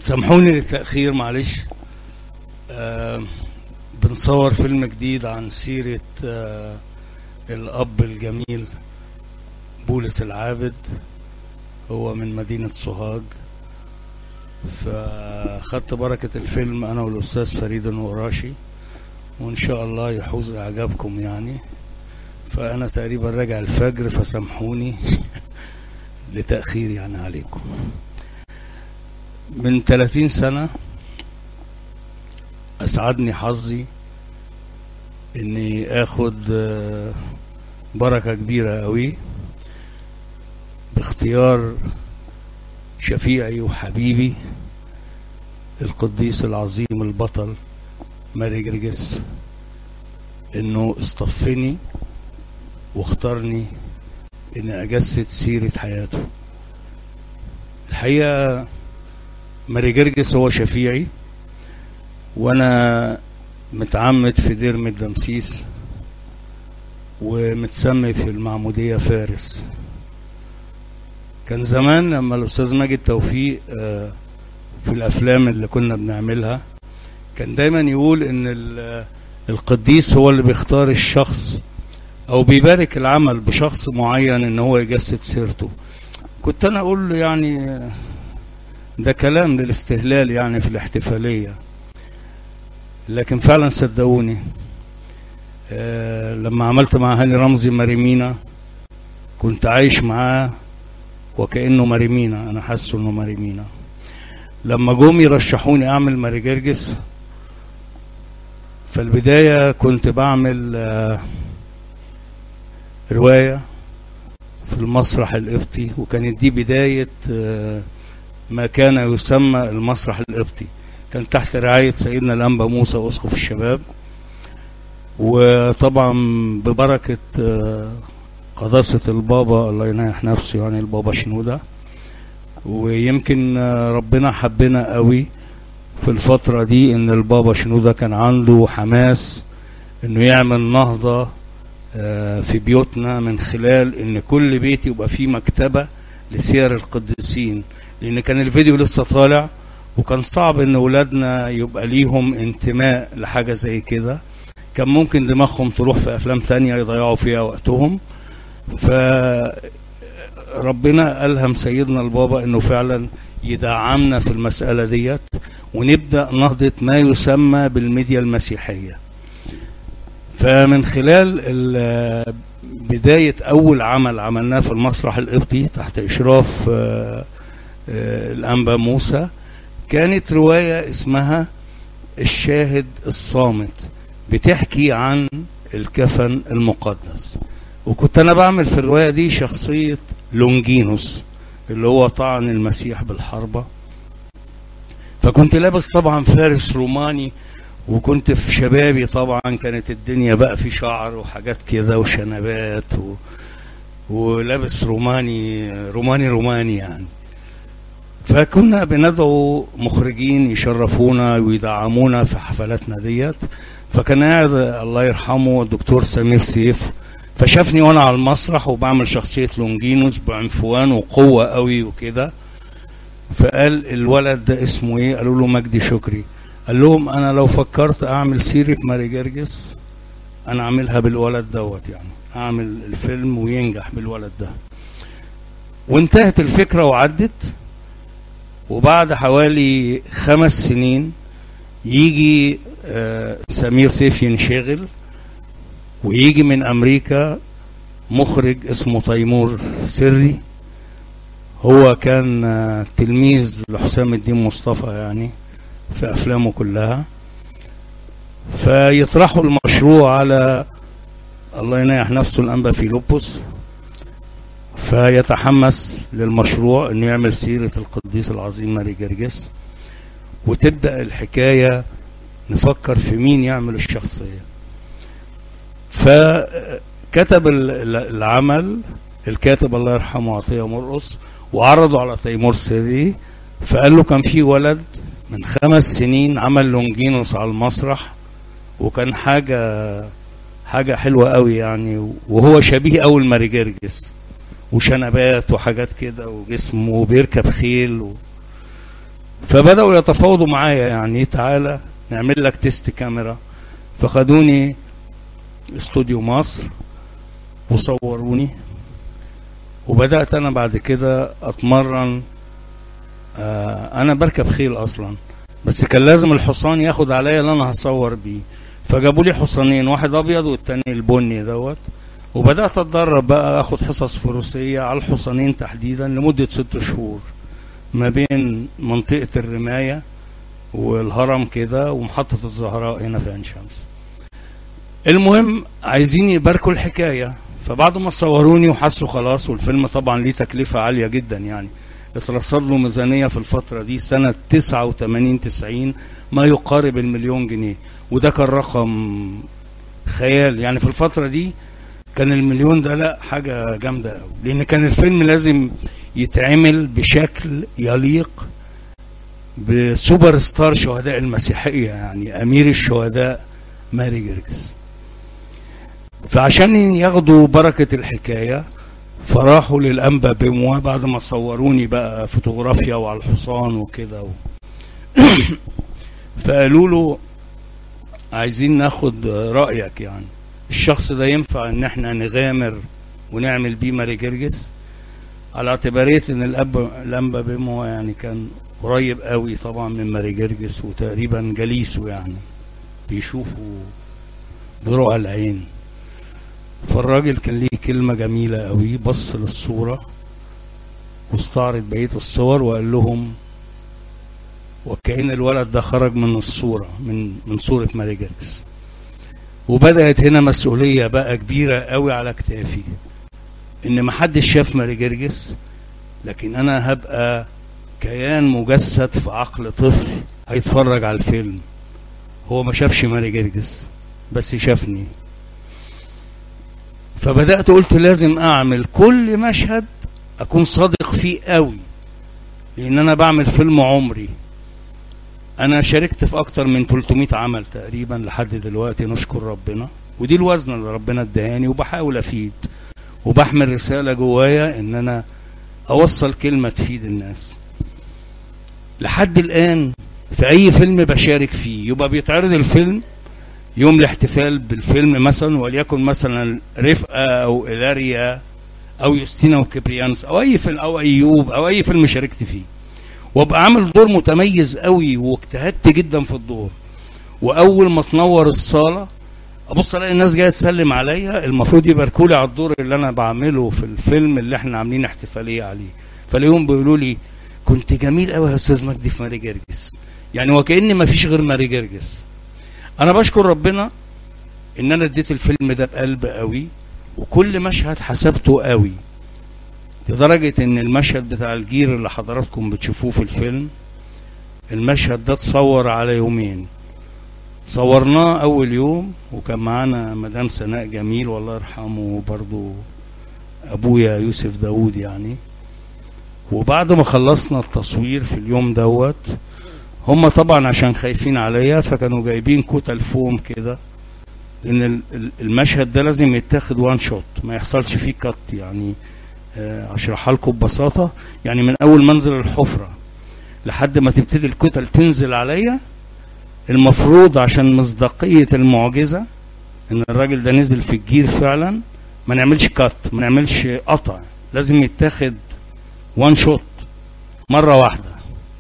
سامحوني للتأخير معلش آه بنصور فيلم جديد عن سيرة آه الأب الجميل بولس العابد هو من مدينة سوهاج فخدت بركة الفيلم أنا والأستاذ فريد النوراشي وإن شاء الله يحوز إعجابكم يعني فأنا تقريبا راجع الفجر فسامحوني لتأخيري يعني عليكم من 30 سنة أسعدني حظي إني آخد آه، بركة كبيرة قوي باختيار شفيعي وحبيبي القديس العظيم البطل ماري جرجس انه اصطفني واختارني اني اجسد سيرة حياته الحقيقة ماري جرجس هو شفيعي وانا متعمد في دير من الدمسيس ومتسمي في المعمودية فارس كان زمان لما الاستاذ ماجد توفيق آه، في الافلام اللي كنا بنعملها كان دايما يقول ان ال- القديس هو اللي بيختار الشخص او بيبارك العمل بشخص معين ان هو يجسد سيرته كنت انا اقول له يعني آه، ده كلام للاستهلال يعني في الاحتفاليه لكن فعلا صدقوني آه، لما عملت مع هاني رمزي مريمينا كنت عايش معاه وكأنه مريمينا أنا حاسه إنه مريمينا لما جم يرشحوني أعمل ماري جرجس فالبداية كنت بعمل آه، رواية في المسرح القبطي وكانت دي بداية آه، ما كان يسمى المسرح القبطي كان تحت رعاية سيدنا الأنبا موسى أسقف الشباب وطبعا ببركة آه، قداسة البابا الله ينيح نفسه يعني البابا شنودة ويمكن آه، ربنا حبنا قوي في الفترة دي ان البابا شنودة كان عنده حماس انه يعمل نهضة آه، في بيوتنا من خلال ان كل بيت يبقى فيه مكتبة لسير القديسين لان كان الفيديو لسه طالع وكان صعب ان اولادنا يبقى ليهم انتماء لحاجة زي كده كان ممكن دماغهم تروح في افلام تانية يضيعوا فيها وقتهم فربنا ألهم سيدنا البابا أنه فعلا يدعمنا في المسألة ديت ونبدأ نهضة ما يسمى بالميديا المسيحية فمن خلال ال- بداية أول عمل عملناه في المسرح القبطي تحت إشراف آه، آه، الأنبا موسى كانت رواية اسمها الشاهد الصامت بتحكي عن الكفن المقدس وكنت انا بعمل في الروايه دي شخصيه لونجينوس اللي هو طعن المسيح بالحربه فكنت لابس طبعا فارس روماني وكنت في شبابي طبعا كانت الدنيا بقى في شعر وحاجات كده وشنبات و... ولابس روماني روماني روماني يعني فكنا بندعو مخرجين يشرفونا ويدعمونا في حفلاتنا ديت فكان قاعد الله يرحمه الدكتور سمير سيف فشافني وانا على المسرح وبعمل شخصية لونجينوس بعنفوان وقوة قوي وكده فقال الولد ده اسمه ايه قالوا له مجدي شكري قال لهم انا لو فكرت اعمل سيرة ماري جرجس انا اعملها بالولد دوت يعني اعمل الفيلم وينجح بالولد ده وانتهت الفكرة وعدت وبعد حوالي خمس سنين يجي آه، سمير سيف ينشغل ويجي من امريكا مخرج اسمه تيمور سري هو كان آه، تلميذ لحسام الدين مصطفى يعني في افلامه كلها فيطرحوا المشروع على الله ينيح نفسه الانبا فيلوبوس فيتحمس للمشروع انه يعمل سيرة القديس العظيم ماري جرجس وتبدأ الحكاية نفكر في مين يعمل الشخصية فكتب ال- ال- العمل الكاتب الله يرحمه عطية مرقص وعرضه على تيمور سري فقال له كان في ولد من خمس سنين عمل لونجينوس على المسرح وكان حاجة حاجة حلوة قوي يعني وهو شبيه أول ماري جرجس وشنبات وحاجات كده وجسمه وبيركب خيل و... فبداوا يتفاوضوا معايا يعني تعالى نعمل لك تيست كاميرا فخدوني استوديو مصر وصوروني وبدات انا بعد كده اتمرن آه انا بركب خيل اصلا بس كان لازم الحصان ياخد عليا اللي انا هصور بيه فجابوا لي حصانين واحد ابيض والتاني البني دوت وبدات اتدرب بقى اخد حصص فروسيه على الحصانين تحديدا لمده ست شهور ما بين منطقه الرمايه والهرم كده ومحطه الزهراء هنا في عين شمس المهم عايزين يباركوا الحكايه فبعد ما صوروني وحسوا خلاص والفيلم طبعا ليه تكلفه عاليه جدا يعني اترصد له ميزانيه في الفتره دي سنه 89 90 ما يقارب المليون جنيه وده كان رقم خيال يعني في الفتره دي كان المليون ده لا حاجه جامده قوي لان كان الفيلم لازم يتعمل بشكل يليق بسوبر ستار شهداء المسيحيه يعني امير الشهداء ماري جرجس فعشان ياخدوا بركه الحكايه فراحوا للانبا بموا بعد ما صوروني بقى فوتوغرافيا وعلى الحصان وكده و... فقالوا له عايزين ناخد رايك يعني الشخص ده ينفع ان احنا نغامر ونعمل بيه ماري جرجس على اعتباريه ان الاب الانبا بموا يعني كان قريب قوي طبعا من ماري جرجس وتقريبا جليسه يعني بيشوفوا برؤى العين فالراجل كان ليه كلمة جميلة قوي بص للصورة واستعرض بقية الصور وقال لهم وكأن الولد ده خرج من الصورة من من صورة ماري جرجس وبدأت هنا مسؤولية بقى كبيرة قوي على كتافي إن محدش شاف ماري جرجس لكن أنا هبقى كيان مجسد في عقل طفل هيتفرج على الفيلم هو ما شافش ماري جرجس بس شافني فبدأت قلت لازم أعمل كل مشهد أكون صادق فيه قوي لأن أنا بعمل فيلم عمري أنا شاركت في أكتر من 300 عمل تقريبا لحد دلوقتي نشكر ربنا ودي الوزن اللي ربنا اداني وبحاول أفيد وبحمل رسالة جوايا إن أنا أوصل كلمة تفيد الناس لحد الآن في أي فيلم بشارك فيه يبقى بيتعرض الفيلم يوم الاحتفال بالفيلم مثلا وليكن مثلا رفقه او الاريا او يوستينا وكبريانوس او اي فيلم او ايوب او اي فيلم شاركت فيه وابقى عامل دور متميز قوي واجتهدت جدا في الدور واول ما تنور الصاله ابص الاقي الناس جايه تسلم عليا المفروض يباركوا لي على الدور اللي انا بعمله في الفيلم اللي احنا عاملين احتفاليه عليه فلاقيهم بيقولوا لي كنت جميل قوي يا استاذ مجدي في ماري جرجس يعني وكأن ما فيش غير ماري جرجس انا بشكر ربنا ان انا اديت الفيلم ده بقلب قوي وكل مشهد حسبته قوي لدرجة ان المشهد بتاع الجير اللي حضراتكم بتشوفوه في الفيلم المشهد ده اتصور على يومين صورناه اول يوم وكان معانا مدام سناء جميل والله يرحمه برضو ابويا يوسف داود يعني وبعد ما خلصنا التصوير في اليوم دوت هم طبعا عشان خايفين عليا فكانوا جايبين كتل فوم كده لان المشهد ده لازم يتاخد وان شوت ما يحصلش فيه كت يعني اشرحها لكم ببساطه يعني من اول منزل الحفره لحد ما تبتدي الكتل تنزل عليا المفروض عشان مصداقيه المعجزه ان الراجل ده نزل في الجير فعلا ما نعملش كات ما نعملش قطع لازم يتاخد وان شوت مره واحده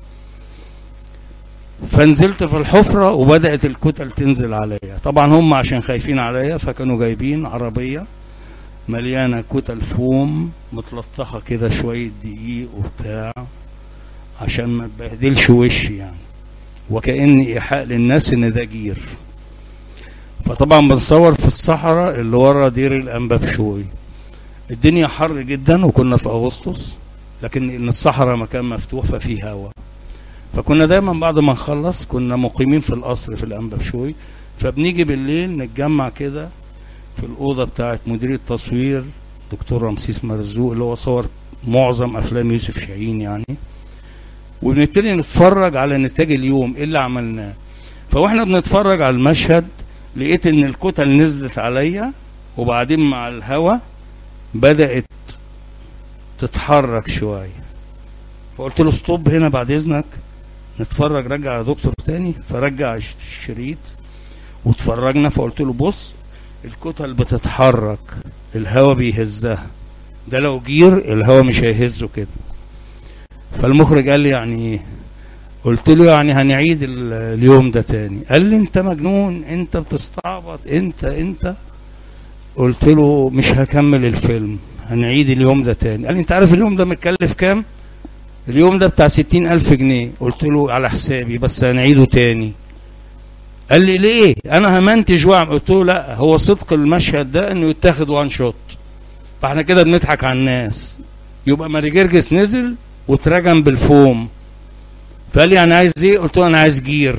فنزلت في الحفرة وبدأت الكتل تنزل عليا طبعا هم عشان خايفين عليا فكانوا جايبين عربية مليانة كتل فوم متلطخة كده شوية دقيق وبتاع عشان ما تبهدلش وشي يعني وكأني إيحاء للناس إن ده جير فطبعا بنصور في الصحراء اللي ورا دير الأنبا بشوي الدنيا حر جدا وكنا في أغسطس لكن إن الصحراء مكان مفتوح ففيه هواء فكنا دايما بعد ما نخلص كنا مقيمين في القصر في الانبا بشوي فبنيجي بالليل نتجمع كده في الاوضه بتاعه مدير التصوير دكتور رمسيس مرزوق اللي هو صور معظم افلام يوسف شاهين يعني وبنبتدي نتفرج على نتاج اليوم ايه اللي عملناه فواحنا بنتفرج على المشهد لقيت ان الكتل نزلت عليا وبعدين مع الهوا بدات تتحرك شويه فقلت له ستوب هنا بعد اذنك نتفرج رجع يا دكتور تاني فرجع الشريط واتفرجنا فقلت له بص الكتل بتتحرك الهوا بيهزها ده لو جير الهوا مش هيهزه كده فالمخرج قال لي يعني ايه قلت له يعني هنعيد اليوم ده تاني قال لي انت مجنون انت بتستعبط انت انت قلت له مش هكمل الفيلم هنعيد اليوم ده تاني قال لي انت عارف اليوم ده متكلف كام اليوم ده بتاع ستين ألف جنيه قلت له على حسابي بس هنعيده تاني قال لي ليه انا همنتج واعمل قلت له لا هو صدق المشهد ده انه يتاخد وان شوت فاحنا كده بنضحك على الناس يبقى ماري جرجس نزل واترجم بالفوم فقال لي انا عايز ايه قلت له انا عايز جير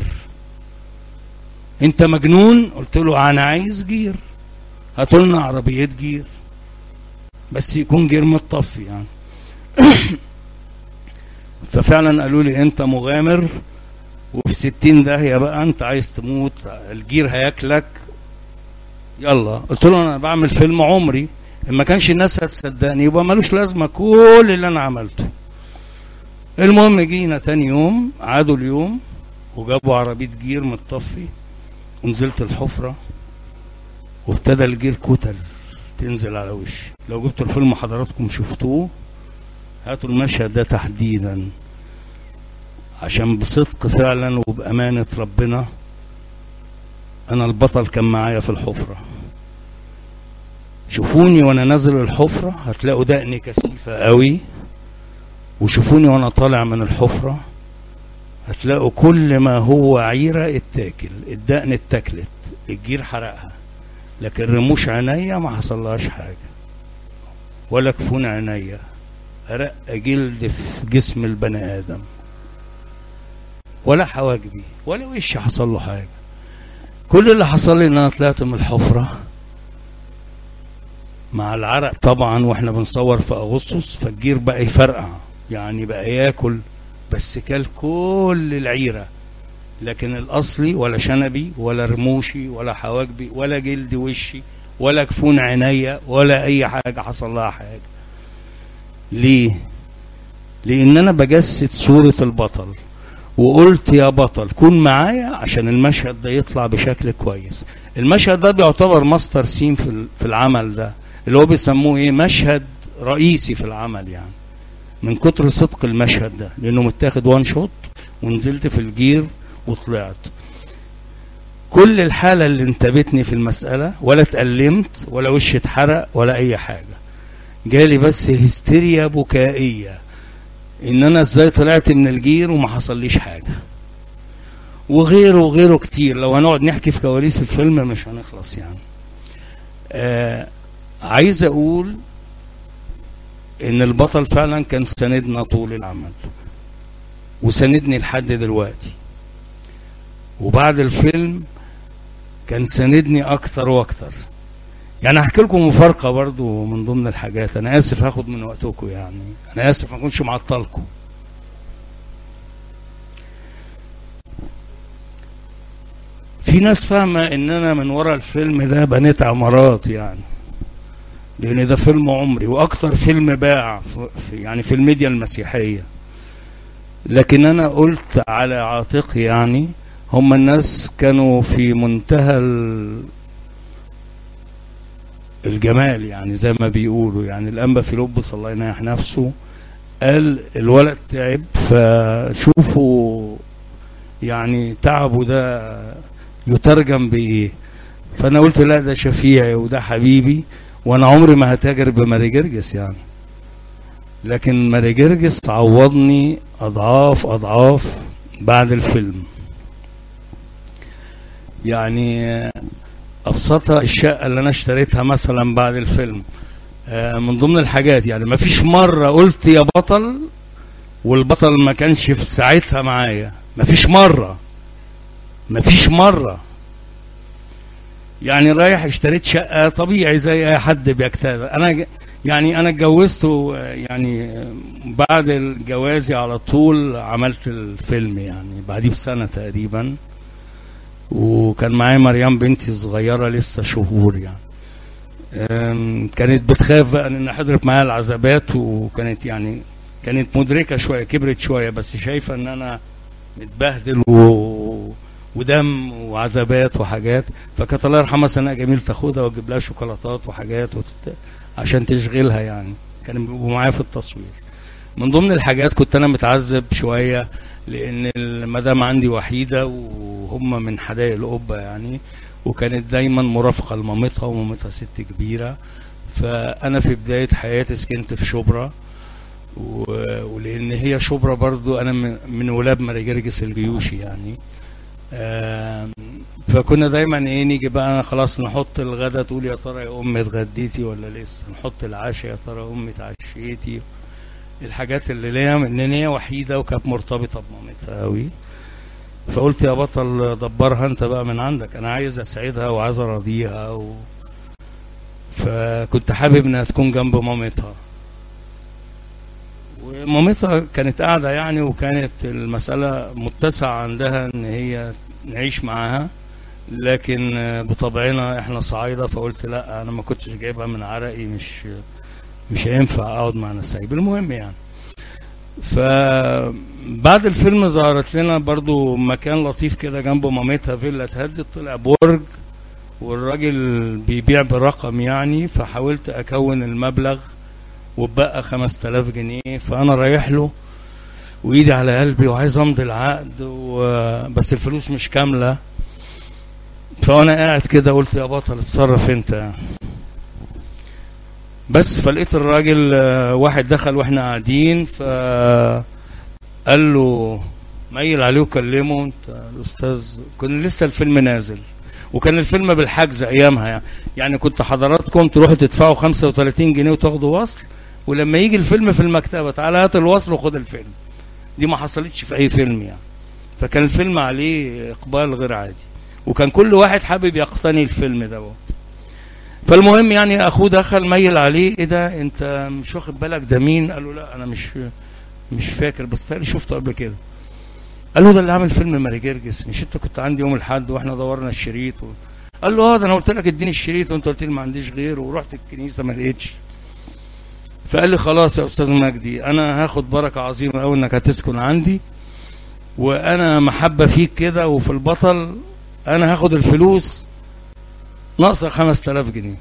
انت مجنون قلت له انا عايز جير هاتوا لنا عربيه جير بس يكون جير متطفي يعني ففعلا قالوا لي انت مغامر وفي ستين داهية بقى انت عايز تموت الجير هياكلك يلا قلت له انا بعمل فيلم عمري ان ما كانش الناس هتصدقني يبقى ملوش لازمه كل اللي انا عملته المهم جينا تاني يوم عادوا اليوم وجابوا عربيه جير متطفي ونزلت الحفره وابتدى الجير كتل تنزل على وشي لو جبتوا الفيلم حضراتكم شفتوه هاتوا المشهد ده تحديدا عشان بصدق فعلا وبأمانة ربنا أنا البطل كان معايا في الحفرة شوفوني وأنا نازل الحفرة هتلاقوا دقني كثيفة قوي وشوفوني وأنا طالع من الحفرة هتلاقوا كل ما هو عيرة اتاكل الدقن اتاكلت الجير حرقها لكن رموش عينيا ما حصلهاش حاجة ولا كفون عينيا رق جلد في جسم البني آدم ولا حواجبي ولا وشي حصل له حاجة كل اللي حصل لي ان انا طلعت من الحفرة مع العرق طبعا واحنا بنصور في اغسطس فالجير بقى يفرقع يعني بقى ياكل بس كل كل العيرة لكن الاصلي ولا شنبي ولا رموشي ولا حواجبي ولا جلد وشي ولا كفون عينيا ولا اي حاجة حصل لها حاجة ليه لان انا بجسد صورة البطل وقلت يا بطل كون معايا عشان المشهد ده يطلع بشكل كويس المشهد ده بيعتبر ماستر سين في في العمل ده اللي هو بيسموه ايه مشهد رئيسي في العمل يعني من كتر صدق المشهد ده لانه متاخد وان شوت ونزلت في الجير وطلعت كل الحالة اللي انتابتني في المسألة ولا اتألمت ولا وشي اتحرق ولا أي حاجة جالي بس هستيريا بكائية ان انا ازاي طلعت من الجير وما حصليش حاجه وغيره وغيره كتير لو هنقعد نحكي في كواليس الفيلم مش هنخلص يعني آه عايز اقول ان البطل فعلا كان ساندنا طول العمل وساندني لحد دلوقتي وبعد الفيلم كان ساندني اكتر واكتر يعني هحكي لكم مفارقه برضو من ضمن الحاجات انا اسف هاخد من وقتكم يعني انا اسف ما اكونش معطلكم في ناس فاهمه ان انا من ورا الفيلم ده بنيت عمارات يعني لان ده فيلم عمري واكتر فيلم باع في يعني في الميديا المسيحيه لكن انا قلت على عاتقي يعني هم الناس كانوا في منتهى الجمال يعني زي ما بيقولوا يعني الانبا فيلبس الله ينيح نفسه قال الولد تعب فشوفوا يعني تعبه ده يترجم بايه فانا قلت لا ده شفيعي وده حبيبي وانا عمري ما هتاجر بماري جرجس يعني لكن ماري جرجس عوضني اضعاف اضعاف بعد الفيلم يعني ابسطها الشقه اللي انا اشتريتها مثلا بعد الفيلم من ضمن الحاجات يعني ما فيش مره قلت يا بطل والبطل ما كانش في ساعتها معايا ما فيش مره ما فيش مره يعني رايح اشتريت شقه طبيعي زي اي حد بيجتهد انا يعني انا اتجوزت يعني بعد جوازي على طول عملت الفيلم يعني بعديه بسنه تقريبا وكان معايا مريم بنتي صغيره لسه شهور يعني كانت بتخاف بقى ان حضرت معايا العذابات وكانت يعني كانت مدركه شويه كبرت شويه بس شايفه ان انا متبهدل و... ودم وعذابات وحاجات فكانت الله يرحمها سناء جميل تاخدها وتجيب لها شوكولاتات وحاجات وتت... عشان تشغلها يعني كانوا بيبقوا معايا في التصوير من ضمن الحاجات كنت انا متعذب شويه لان المدام عندي وحيده وهم من حدائق القبه يعني وكانت دايما مرافقه لمامتها ومامتها ست كبيره فانا في بدايه حياتي سكنت في شبرا و- ولان هي شبرا برضو انا من- من ولاد ماري جرجس الجيوشي يعني آم، فكنا دايما ايه نيجي بقى أنا خلاص نحط الغدا تقول يا ترى يا امي اتغديتي ولا لسه نحط العشاء يا ترى امي اتعشيتي الحاجات اللي ليا ان هي وحيده وكانت مرتبطه بمامتها قوي فقلت يا بطل دبرها انت بقى من عندك انا عايز اسعدها وعايز ارضيها و... فكنت حابب انها تكون جنب مامتها ومامتها كانت قاعده يعني وكانت المساله متسعه عندها ان هي نعيش معاها لكن آه، بطبعنا احنا صعايده فقلت لا انا ما كنتش جايبها من عرقي مش مش هينفع اقعد مع نسايب المهم يعني فبعد الفيلم ظهرت لنا برضو مكان لطيف كده جنب مامتها فيلا اتهدت طلع برج والراجل بيبيع برقم يعني فحاولت اكون المبلغ وبقى 5000 جنيه فانا رايح له وايدي على قلبي وعايز امضي العقد و... بس الفلوس مش كامله فانا قاعد كده قلت يا بطل اتصرف انت بس فلقيت الراجل آه، واحد دخل واحنا قاعدين ف قال له ميل عليه وكلمه انت الاستاذ كان لسه الفيلم نازل وكان الفيلم بالحجز ايامها يعني يعني كنت حضراتكم تروحوا تدفعوا 35 جنيه وتاخدوا وصل ولما يجي الفيلم في المكتبه تعالى هات الوصل وخد الفيلم دي ما حصلتش في اي فيلم يعني فكان الفيلم عليه اقبال غير عادي وكان كل واحد حابب يقتني الفيلم دوت فالمهم يعني اخوه دخل ميل عليه ايه ده انت مش واخد بالك ده مين قال له لا انا مش مش فاكر بس تاني شفته قبل كده قال له ده اللي عامل فيلم ماري جرجس مش انت كنت عندي يوم الاحد واحنا دورنا الشريط و... قال له اه ده انا قلت لك اديني الشريط وانت قلت لي ما عنديش غيره ورحت الكنيسه ما لقيتش فقال لي خلاص يا استاذ مجدي انا هاخد بركه عظيمه قوي انك هتسكن عندي وانا محبه فيك كده وفي البطل انا هاخد الفلوس ناقصه 5000 جنيه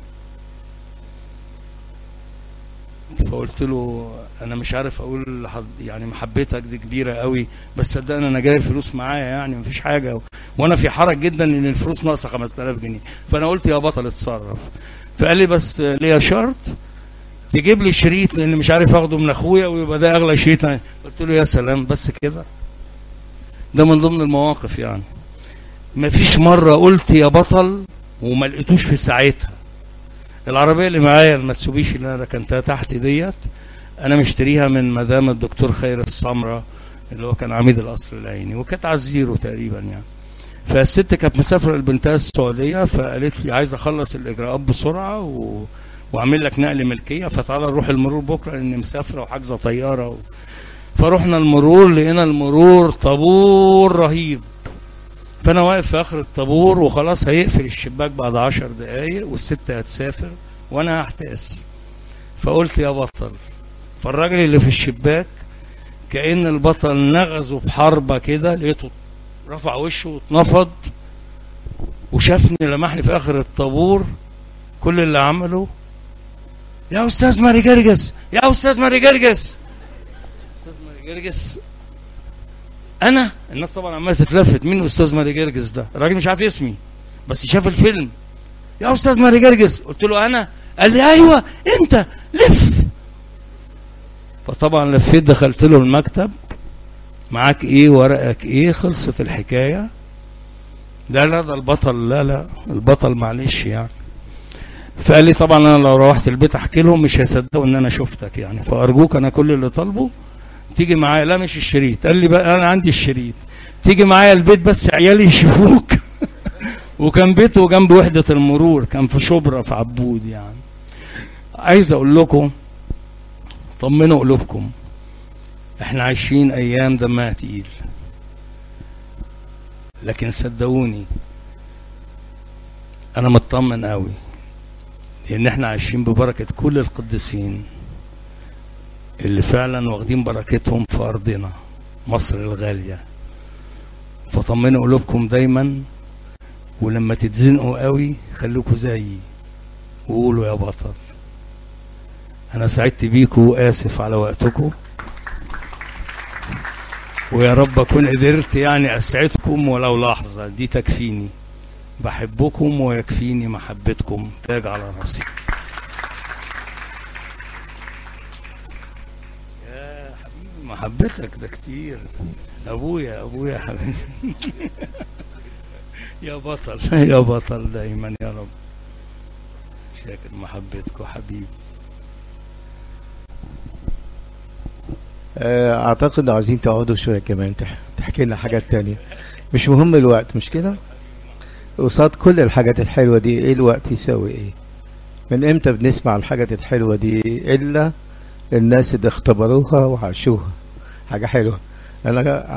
فقلت له انا مش عارف اقول لحد يعني محبتك دي كبيره قوي بس صدقني انا جاي الفلوس معايا يعني مفيش حاجه و... وانا في حرج جدا ان الفلوس ناقصه 5000 جنيه فانا قلت يا بطل اتصرف فقال لي بس ليا شرط تجيب لي شريط لان مش عارف اخده من اخويا ويبقى ده اغلى شريط قلت له يا سلام بس كده ده من ضمن المواقف يعني مفيش مره قلت يا بطل وما لقيتوش في ساعتها العربيه اللي معايا الماتسوبيشي اللي انا ركنتها تحت ديت انا مشتريها من مدام الدكتور خير السمره اللي هو كان عميد القصر العيني وكانت على الزيرو تقريبا يعني فالست كانت مسافره لبنتها السعوديه فقالت لي عايز اخلص الاجراءات بسرعه و... واعمل لك نقل ملكيه فتعالى نروح المرور بكره لاني مسافره وحاجزه طياره و... فرحنا المرور لقينا المرور طابور رهيب فانا واقف في اخر الطابور وخلاص هيقفل الشباك بعد عشر دقايق والست هتسافر وانا هحتاس فقلت يا بطل فالراجل اللي في الشباك كأن البطل نغزه بحربة كده لقيته رفع وشه واتنفض وشافني لمحني في اخر الطابور كل اللي عمله يا استاذ ماري جرجس يا استاذ ماري جرجس استاذ ماري جرجس انا الناس طبعا عماله تتلفت مين استاذ ماري جرجس ده الراجل مش عارف اسمي بس شاف الفيلم يا استاذ ماري جرجس قلت له انا قال لي ايوه انت لف فطبعا لفيت دخلت له المكتب معاك ايه ورقك ايه خلصت الحكايه لا لا ده البطل لا لا البطل معلش يعني فقال لي طبعا انا لو روحت البيت احكي لهم مش هيصدقوا ان انا شفتك يعني فارجوك انا كل اللي طالبه تيجي معايا لا مش الشريط قال لي بقى انا عندي الشريط تيجي معايا البيت بس عيالي يشوفوك وكان بيته جنب وحدة المرور كان في شبرا في عبود يعني عايز اقول لكم طمنوا قلوبكم احنا عايشين ايام دمها تقيل لكن صدقوني انا مطمن قوي لان احنا عايشين ببركة كل القديسين اللي فعلا واخدين بركتهم في ارضنا مصر الغالية فطمنوا قلوبكم دايما ولما تتزنقوا قوي خليكوا زيي وقولوا يا بطل انا سعدت بيكم واسف على وقتكم ويا رب اكون قدرت يعني اسعدكم ولو لحظه دي تكفيني بحبكم ويكفيني محبتكم تاج على راسي يا حبيبي محبتك ده كتير ابويا ابويا حبيبي يا بطل يا بطل دايما يا رب شاكر محبتكم حبيبي آه، اعتقد عايزين تقعدوا شويه كمان تح- تحكي لنا حاجات تانية مش مهم الوقت مش كده قصاد كل الحاجات الحلوه دي ايه الوقت يساوي ايه من امتى بنسمع الحاجات الحلوه دي الا الناس اللي اختبروها وعاشوها حاجه حلوه انا